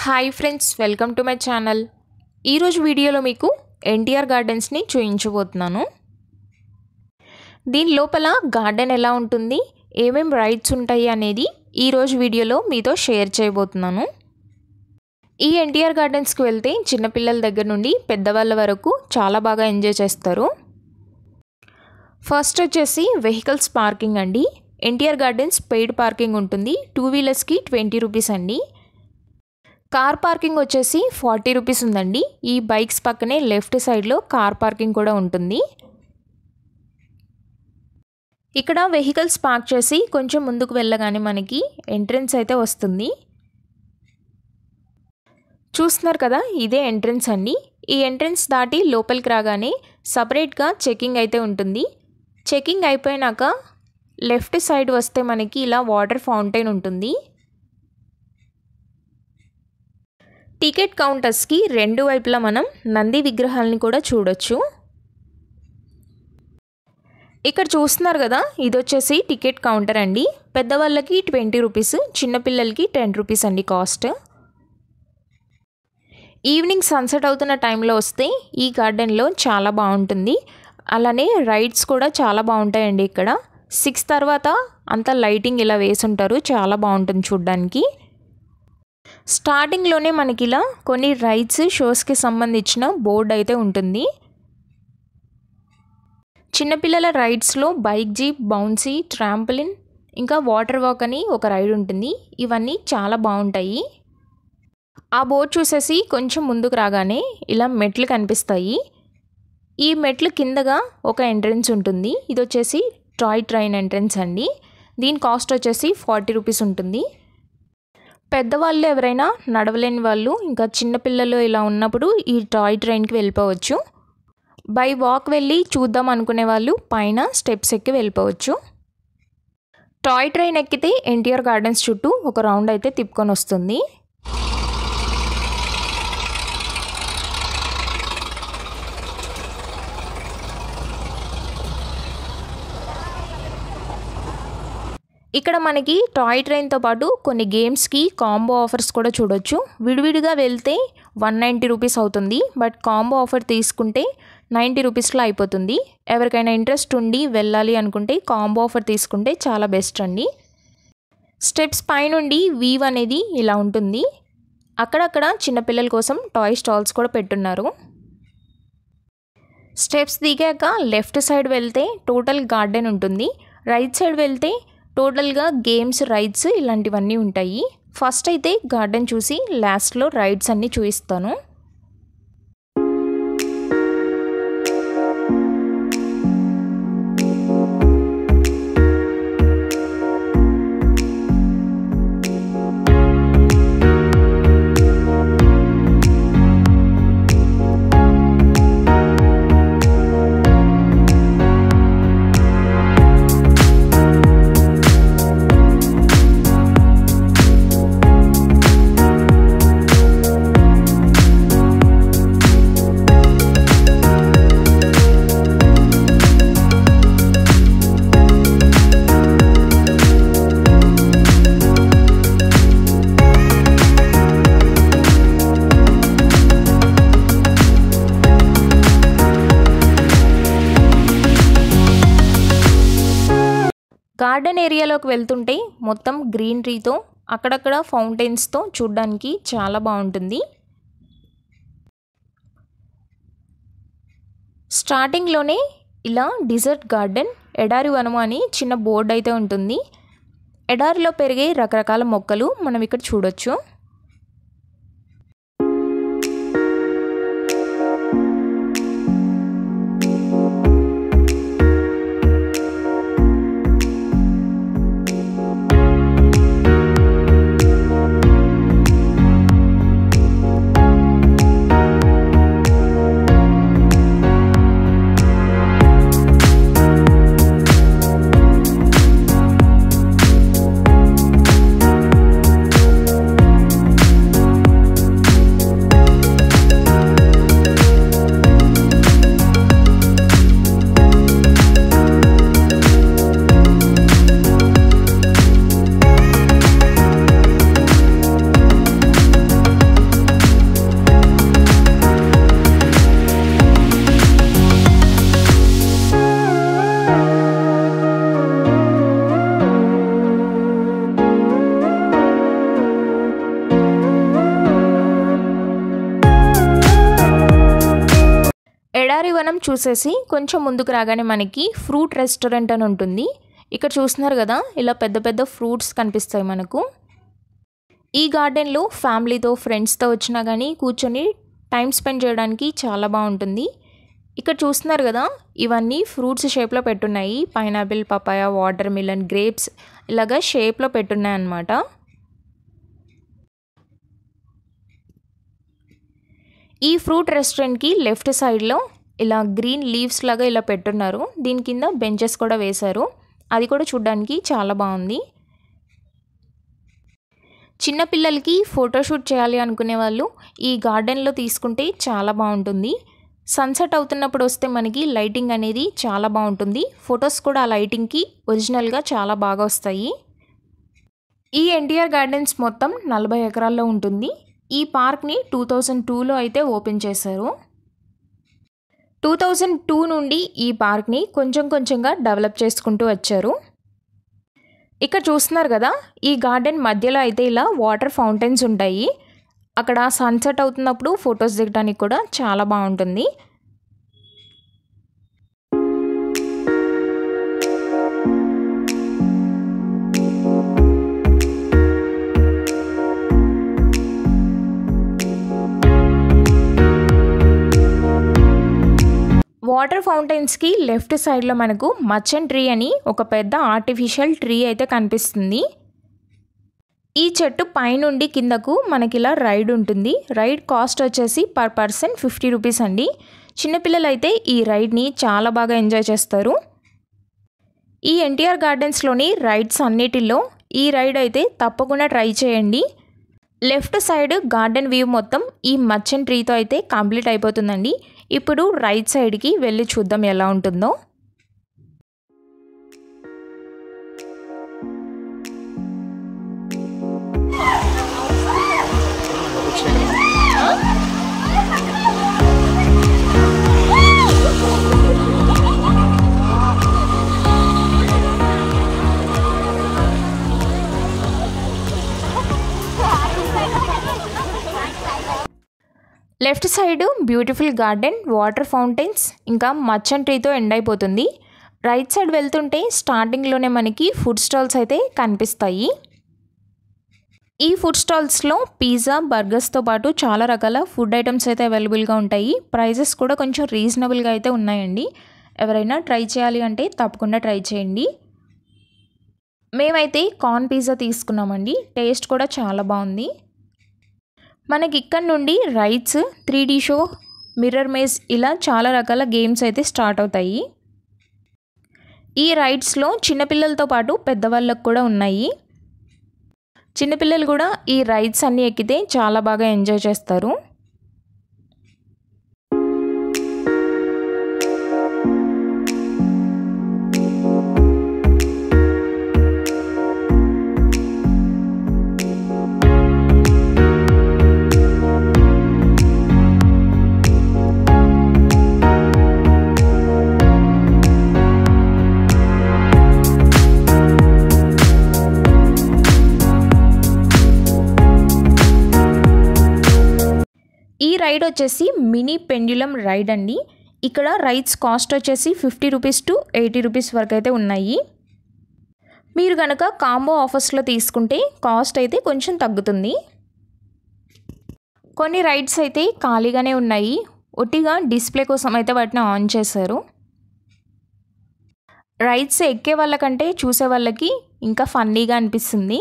hi friends welcome to my channel ఈరోజు వీడియోలో మీకు ఎన్టీఆర్ గార్డెన్స్ని చూపించబోతున్నాను దీని లోపల గార్డెన్ ఎలా ఉంటుంది ఏమేం రైడ్స్ ఉంటాయి అనేది ఈరోజు వీడియోలో మీతో షేర్ చేయబోతున్నాను ఈ ఎన్టీఆర్ గార్డెన్స్కి వెళ్తే చిన్నపిల్లల దగ్గర నుండి పెద్దవాళ్ళ వరకు చాలా బాగా ఎంజాయ్ చేస్తారు ఫస్ట్ వచ్చేసి వెహికల్స్ పార్కింగ్ అండి ఎన్టీఆర్ గార్డెన్స్ పెయిడ్ పార్కింగ్ ఉంటుంది టూ వీలర్స్కి ట్వంటీ రూపీస్ అండి కార్ పార్కింగ్ వచ్చేసి ఫార్టీ రూపీస్ ఉందండి ఈ బైక్స్ పక్కనే లెఫ్ట్ సైడ్లో కార్ పార్కింగ్ కూడా ఉంటుంది ఇక్కడ వెహికల్స్ పార్క్ చేసి కొంచెం ముందుకు వెళ్ళగానే మనకి ఎంట్రన్స్ అయితే వస్తుంది చూస్తున్నారు కదా ఇదే ఎంట్రన్స్ అండి ఈ ఎంట్రన్స్ దాటి లోపలికి రాగానే సపరేట్గా చెకింగ్ అయితే ఉంటుంది చెకింగ్ అయిపోయినాక లెఫ్ట్ సైడ్ వస్తే మనకి ఇలా వాటర్ ఫౌంటైన్ ఉంటుంది టికెట్ కౌంటర్స్కి రెండు వైపులా మనం నంది విగ్రహాలని కూడా చూడొచ్చు ఇక్కడ చూస్తున్నారు కదా ఇది వచ్చేసి టికెట్ కౌంటర్ అండి పెద్దవాళ్ళకి ట్వంటీ రూపీస్ చిన్నపిల్లలకి టెన్ రూపీస్ అండి కాస్ట్ ఈవినింగ్ సన్సెట్ అవుతున్న టైంలో వస్తే ఈ గార్డెన్లో చాలా బాగుంటుంది అలానే రైడ్స్ కూడా చాలా బాగుంటాయండి ఇక్కడ సిక్స్ తర్వాత అంతా లైటింగ్ ఇలా వేసుంటారు చాలా బాగుంటుంది చూడ్డానికి స్టార్టింగ్లోనే మనకి ఇలా కొన్ని రైడ్స్ షోస్కి సంబంధించిన బోర్డు అయితే ఉంటుంది చిన్నపిల్లల రైడ్స్లో బైక్ జీప్ బౌన్సీ ట్రాంపులిన్ ఇంకా వాటర్ వాక్ అని ఒక రైడ్ ఉంటుంది ఇవన్నీ చాలా బాగుంటాయి ఆ బోర్డు చూసేసి కొంచెం ముందుకు రాగానే ఇలా మెట్లు కనిపిస్తాయి ఈ మెట్లు కిందగా ఒక ఎంట్రన్స్ ఉంటుంది ఇది వచ్చేసి టాయ్ ట్రైన్ ఎంట్రన్స్ అండి దీని కాస్ట్ వచ్చేసి ఫార్టీ రూపీస్ ఉంటుంది పెద్దవాళ్ళు ఎవరైనా నడవలేని వాళ్ళు ఇంకా చిన్నపిల్లలు ఇలా ఉన్నప్పుడు ఈ టాయ్ ట్రైన్కి వెళ్ళిపోవచ్చు బై వాక్ వెళ్ళి చూద్దాం అనుకునే వాళ్ళు పైన స్టెప్స్ ఎక్కి వెళ్ళిపోవచ్చు టాయ్ ట్రైన్ ఎక్కితే ఎన్టీఆర్ గార్డెన్స్ చుట్టూ ఒక రౌండ్ అయితే తిప్పుకొని వస్తుంది ఇక్కడ మనకి టాయ్ ట్రైన్తో పాటు కొన్ని గేమ్స్కి కాంబో ఆఫర్స్ కూడా చూడొచ్చు విడివిడిగా వెళ్తే వన్ నైంటీ రూపీస్ అవుతుంది బట్ కాంబో ఆఫర్ తీసుకుంటే నైంటీ రూపీస్లో అయిపోతుంది ఎవరికైనా ఇంట్రెస్ట్ ఉండి వెళ్ళాలి అనుకుంటే కాంబో ఆఫర్ తీసుకుంటే చాలా బెస్ట్ అండి స్టెప్స్ పైనుండి వీవ్ అనేది ఇలా ఉంటుంది అక్కడక్కడ చిన్నపిల్లల కోసం టాయ్ స్టాల్స్ కూడా పెట్టున్నారు స్టెప్స్ దిగాక లెఫ్ట్ సైడ్ వెళ్తే టోటల్ గార్డెన్ ఉంటుంది రైట్ సైడ్ వెళ్తే టోటల్గా గేమ్స్ రైడ్స్ ఇలాంటివన్నీ ఉంటాయి ఫస్ట్ అయితే గార్డెన్ చూసి లాస్ట్లో రైడ్స్ అన్నీ చూపిస్తాను గార్డెన్ ఏరియాలోకి వెళ్తుంటే మొత్తం గ్రీనరీతో అక్కడక్కడ ఫౌంటైన్స్తో చూడ్డానికి చాలా బాగుంటుంది స్టార్టింగ్లోనే ఇలా డిజర్ట్ గార్డెన్ ఎడారి వనము అని చిన్న బోర్డు అయితే ఉంటుంది ఎడారిలో పెరిగే రకరకాల మొక్కలు మనం ఇక్కడ చూడొచ్చు వనం చూసేసి కొంచెం ముందుకు రాగానే మనకి ఫ్రూట్ రెస్టారెంట్ అని ఉంటుంది ఇక్కడ చూస్తున్నారు కదా ఇలా పెద్ద పెద్ద ఫ్రూట్స్ కనిపిస్తాయి మనకు ఈ గార్డెన్లో ఫ్యామిలీతో ఫ్రెండ్స్తో వచ్చినా కానీ కూర్చొని టైం స్పెండ్ చేయడానికి చాలా బాగుంటుంది ఇక్కడ చూస్తున్నారు కదా ఇవన్నీ ఫ్రూట్స్ షేప్లో పెట్టున్నాయి pineapple papaya watermelon grapes ఇలాగా షేప్లో పెట్టున్నాయి అన్నమాట ఈ ఫ్రూట్ రెస్టారెంట్కి లెఫ్ట్ సైడ్లో ఇలా గ్రీన్ లీవ్స్ లాగా ఇలా పెట్టున్నారు దీని కింద బెంచెస్ కూడా వేశారు అది కూడా చూడడానికి చాలా బాగుంది చిన్నపిల్లలకి ఫోటోషూట్ చేయాలి అనుకునే వాళ్ళు ఈ గార్డెన్లో తీసుకుంటే చాలా బాగుంటుంది సన్సెట్ అవుతున్నప్పుడు వస్తే మనకి లైటింగ్ అనేది చాలా బాగుంటుంది ఫొటోస్ కూడా ఆ లైటింగ్కి ఒరిజినల్గా చాలా బాగా వస్తాయి ఈ ఎన్టీఆర్ గార్డెన్స్ మొత్తం నలభై ఎకరాల్లో ఉంటుంది ఈ పార్క్ని టూ థౌజండ్ టూలో అయితే ఓపెన్ చేశారు టూ థౌజండ్ టూ నుండి ఈ పార్క్ని కొంచెం కొంచెంగా డెవలప్ చేసుకుంటూ వచ్చారు ఇక్కడ చూస్తున్నారు కదా ఈ గార్డెన్ మధ్యలో అయితే ఇలా వాటర్ ఫౌంటైన్స్ ఉంటాయి అక్కడ సన్సెట్ అవుతున్నప్పుడు ఫొటోస్ దిగడానికి కూడా చాలా బాగుంటుంది వాటర్ ఫౌంటైన్స్కి లెఫ్ట్ సైడ్లో మనకు మచ్చన్ ట్రీ అని ఒక పెద్ద ఆర్టిఫిషియల్ ట్రీ అయితే కనిపిస్తుంది ఈ చెట్టు పైనుండి కిందకు మనకి ఇలా రైడ్ ఉంటుంది రైడ్ కాస్ట్ వచ్చేసి పర్ పర్సన్ ఫిఫ్టీ రూపీస్ అండి చిన్నపిల్లలు అయితే ఈ రైడ్ని చాలా బాగా ఎంజాయ్ చేస్తారు ఈ ఎన్టీఆర్ గార్డెన్స్లోని రైడ్స్ అన్నిటిలో ఈ రైడ్ అయితే తప్పకుండా ట్రై చేయండి లెఫ్ట్ సైడ్ గార్డెన్ వ్యూ మొత్తం ఈ మచ్చన్ ట్రీతో అయితే కంప్లీట్ అయిపోతుందండి ఇప్పుడు రైట్ సైడ్కి వెళ్ళి చూద్దాం ఎలా ఉంటుందో left side beautiful garden water fountains ఇంకా మచ్చన్ ట్రీతో ఎండ్ అయిపోతుంది రైట్ సైడ్ వెళ్తుంటే స్టార్టింగ్లోనే మనకి ఫుడ్ స్టాల్స్ అయితే కనిపిస్తాయి ఈ ఫుడ్ స్టాల్స్లో పిజ్జా బర్గర్స్తో పాటు చాలా రకాల ఫుడ్ ఐటమ్స్ అయితే అవైలబుల్గా ఉంటాయి ప్రైజెస్ కూడా కొంచెం రీజనబుల్గా అయితే ఉన్నాయండి ఎవరైనా ట్రై చేయాలి అంటే తప్పకుండా ట్రై చేయండి మేమైతే కార్న్ పిజ్జా తీసుకున్నామండి టేస్ట్ కూడా చాలా బాగుంది మనకి ఇక్కడ నుండి rides three D show mirror maze ఇలా చాలా రకాల గేమ్స్ అయితే స్టార్ట్ అవుతాయి ఈ రైడ్స్లో చిన్నపిల్లలతో పాటు పెద్దవాళ్ళకు కూడా ఉన్నాయి చిన్నపిల్లలు కూడా ఈ రైడ్స్ అన్నీ ఎక్కితే చాలా బాగా ఎంజాయ్ చేస్తారు ఈ రైడ్ వచ్చేసి మినీ పెండ్యులం రైడ్ అండి ఇక్కడ రైడ్స్ కాస్ట్ వచ్చేసి fifty rupees to eighty rupees వరకు అయితే ఉన్నాయి మీరు కనుక కాంబో ఆఫర్స్లో తీసుకుంటే కాస్ట్ అయితే కొంచెం తగ్గుతుంది కొన్ని రైడ్స్ అయితే ఖాళీగానే ఉన్నాయి ఒట్టిగా డిస్ప్లే కోసం అయితే వాటిని ఆన్ చేశారు రైడ్స్ ఎక్కే వాళ్ళకంటే చూసే వాళ్ళకి ఇంకా ఫన్నీగా అనిపిస్తుంది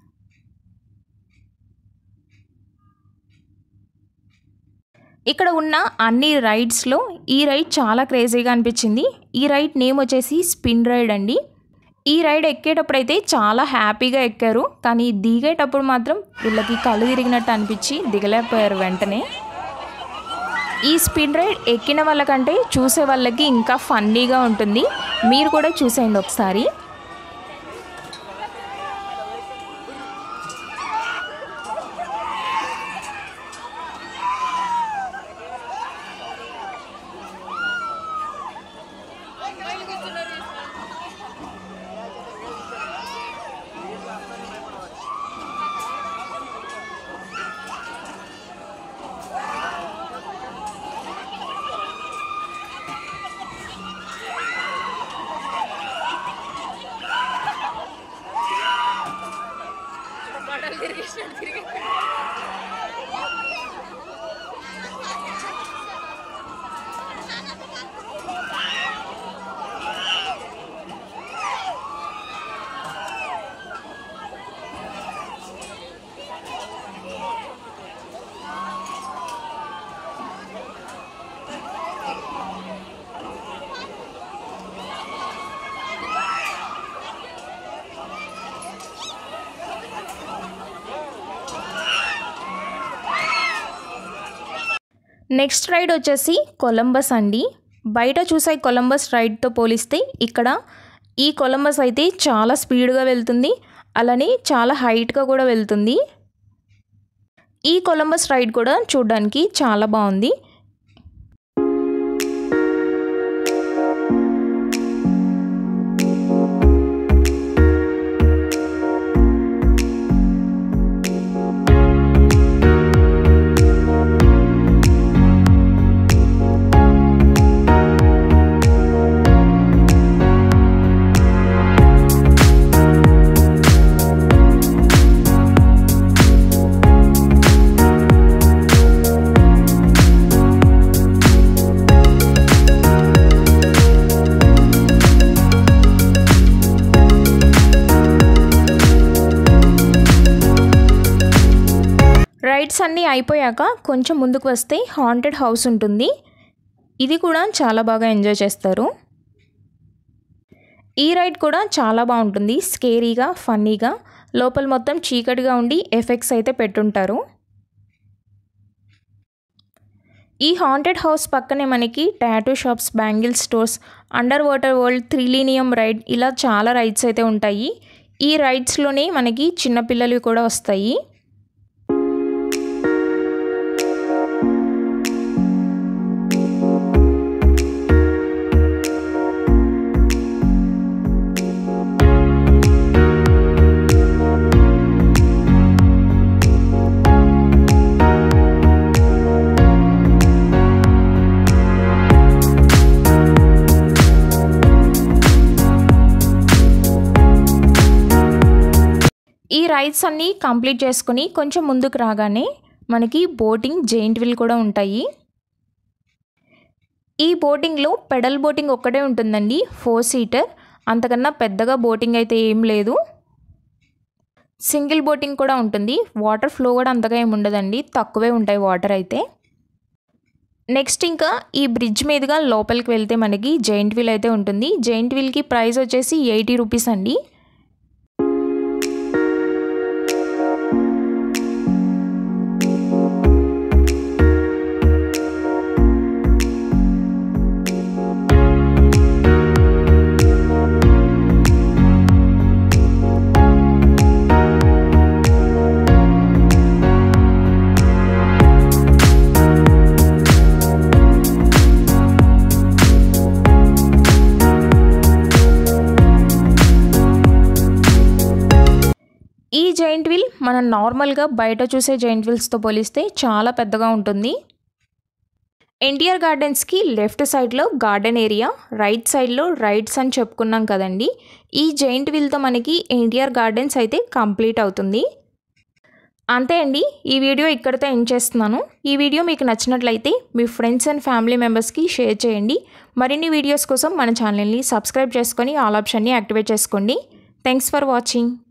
ఇక్కడ ఉన్న అన్ని రైడ్స్లో ఈ రైడ్ చాలా క్రేజీగా అనిపించింది ఈ రైడ్ నేమ్ వచ్చేసి స్పిన్ రైడ్ అండి ఈ రైడ్ ఎక్కేటప్పుడు అయితే చాలా హ్యాపీగా ఎక్కారు కానీ దిగేటప్పుడు మాత్రం వీళ్ళకి కళ్ళు తిరిగినట్టు అనిపించి దిగలేకపోయారు వెంటనే ఈ స్పిన్ రైడ్ ఎక్కిన వాళ్ళకంటే చూసే వాళ్ళకి ఇంకా ఫన్నీగా ఉంటుంది మీరు కూడా చూసేయండి ఒకసారి నెక్స్ట్ రైడ్ వచ్చేసి కొలంబస్ అండి బయట చూసే కొలంబస్ రైడ్తో పోలిస్తే ఇక్కడ ఈ కొలంబస్ అయితే చాలా స్పీడ్గా వెళ్తుంది అలానే చాలా హైట్గా కూడా వెళ్తుంది ఈ కొలంబస్ రైడ్ కూడా చూడడానికి చాలా బాగుంది రైడ్స్ అన్నీ అయిపోయాక కొంచెం ముందుకు వస్తే హాంటెడ్ హౌస్ ఉంటుంది ఇది కూడా చాలా బాగా ఎంజాయ్ చేస్తారు ఈ రైడ్ కూడా చాలా బాగుంటుంది స్కేరీగా ఫన్నీగా లోపల మొత్తం చీకటిగా ఉండి ఎఫెక్ట్స్ అయితే పెట్టుంటారు ఈ హాంటెడ్ హౌస్ పక్కనే మనకి tattoo shops bangle stores under water world త్రిలీనియం రైడ్ ఇలా చాలా రైడ్స్ అయితే ఉంటాయి ఈ రైడ్స్లోనే మనకి చిన్నపిల్లలు కూడా వస్తాయి ఈ రైడ్స్ అన్నీ కంప్లీట్ చేసుకుని కొంచెం ముందుకు రాగానే మనకి బోటింగ్ జెయింట్ విల్ కూడా ఉంటాయి ఈ బోటింగ్లో పెడల్ బోటింగ్ ఒక్కటే ఉంటుందండి ఫోర్ సీటర్ అంతకన్నా పెద్దగా బోటింగ్ అయితే ఏం లేదు సింగిల్ బోటింగ్ కూడా ఉంటుంది వాటర్ ఫ్లో కూడా అంతగా ఏమి ఉండదండి తక్కువే ఉంటాయి వాటర్ అయితే నెక్స్ట్ ఇంకా ఈ బ్రిడ్జ్ మీదుగా లోపలికి వెళ్తే మనకి జెయింట్ వీల్ అయితే ఉంటుంది జెయింట్ వీల్కి ప్రైస్ వచ్చేసి ఎయిటీ రూపీస్ అండి ఈ జైంట్ వీల్ మనం నార్మల్గా బయట చూసే జైంట్ వీల్స్తో పోలిస్తే చాలా పెద్దగా ఉంటుంది ఎన్టీఆర్ గార్డెన్స్కి లెఫ్ట్ సైడ్లో గార్డెన్ ఏరియా రైట్ సైడ్లో రైడ్స్ అని చెప్పుకున్నాం కదండి ఈ జైంట్ వీల్తో మనకి ఎన్టీఆర్ గార్డెన్స్ అయితే కంప్లీట్ అవుతుంది అంతే అండి ఈ వీడియో ఇక్కడితో ఎండ్ చేస్తున్నాను ఈ వీడియో మీకు నచ్చినట్లయితే మీ ఫ్రెండ్స్ అండ్ ఫ్యామిలీ మెంబర్స్కి షేర్ చేయండి మరిన్ని వీడియోస్ కోసం మన ఛానల్ని సబ్స్క్రైబ్ చేసుకొని ఆల్ ఆప్షన్ని యాక్టివేట్ చేసుకోండి థ్యాంక్స్ ఫర్ వాచింగ్